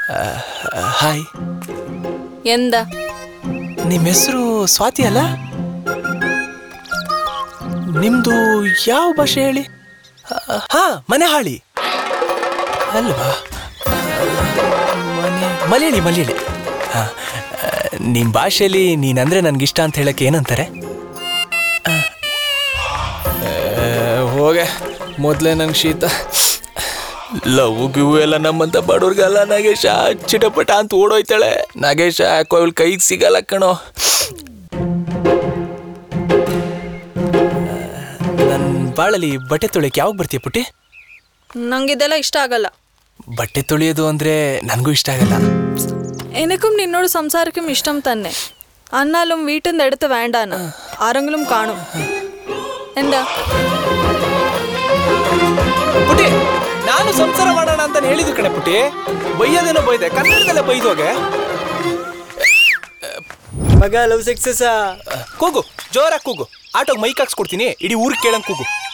hi ಎಂದ ನಿಮ್ಮ ಹೆಸರು ಸ್ವಾತಿ ಅಲ್ಲ ನಿಮ್ದು ಯಾವ ಭಾಷೆ ಹೇಳಿ ಹಾ ಮನೆ ಹಾಳಿ ಅಲ್ವಾ ಮನೆ ಮಲಯಾಳಿ ಮಲಯಾಳಿ ಹಾ ನಿಮ್ಮ ಭಾಷೆಯಲ್ಲಿ ನೀನಂದ್ರೆ ನನಗಿಷ್ಟ ಅಂತ ಹೇಳಕ್ಕೆ ಏನಂತಾರೆ ಆ, ಹೋಗೆ ಮೊದಲೇ ನಂಗೆ ಶೀತ ಲವ್ ಗಿವ್ ಎಲ್ಲ ನಮ್ಮಂತ ಬಡವ್ರಿಗೆಲ್ಲ ನಾಗೇಶ ಚಿಟಪಟ ಅಂತ ಓಡೋಯ್ತಾಳೆ ನಾಗೇಶ ಯಾಕೋ ಇವಳು ಕೈಗೆ ಸಿಗಲ್ಲ ಕಣೋ ನನ್ನ ಬಾಳಲ್ಲಿ ಬಟ್ಟೆ ತೊಳೆಯಕ್ಕೆ ಯಾವಾಗ ಬರ್ತೀಯ ಪುಟ್ಟಿ ನಂಗಿದೆಲ್ಲ ಇಷ್ಟ ಆಗಲ್ಲ ಬಟ್ಟೆ ತೊಳೆಯೋದು ಅಂದ್ರೆ ನನಗೂ ಇಷ್ಟ ಆಗಲ್ಲ എനിക്കും നിന്നോട് സംസാരിക്കും ഇഷ്ടം തന്നെ എന്നാലും വീട്ടിൽ എടുത്ത് വേണ്ടാന്ന് ആരെങ്കിലും കാണും എന്താ ಪುಟಿ ನಾನು ಸಂಸಾರ ಮಾಡೋಣ ಅಂತ ಹೇಳಿದ್ದು ಕಣೆ ಪುಟಿ ಬೈಯೋದೇನೋ ಬೈದೆ ಕನ್ನಡದಲ್ಲೇ ಬೈದೋಗೆ ಮಗ ಲವ್ ಸಕ್ಸಸ್ ಕೂಗು ಜೋರಾಗಿ ಕೂಗು ಆಟೋಗೆ ಮೈಕ್ ಹಾಕ್ಸ್ಕೊಡ್ತೀನಿ ಇಡೀ ಊರಿಗೆ ಕೇಳಂಗ್ ಕೂಗು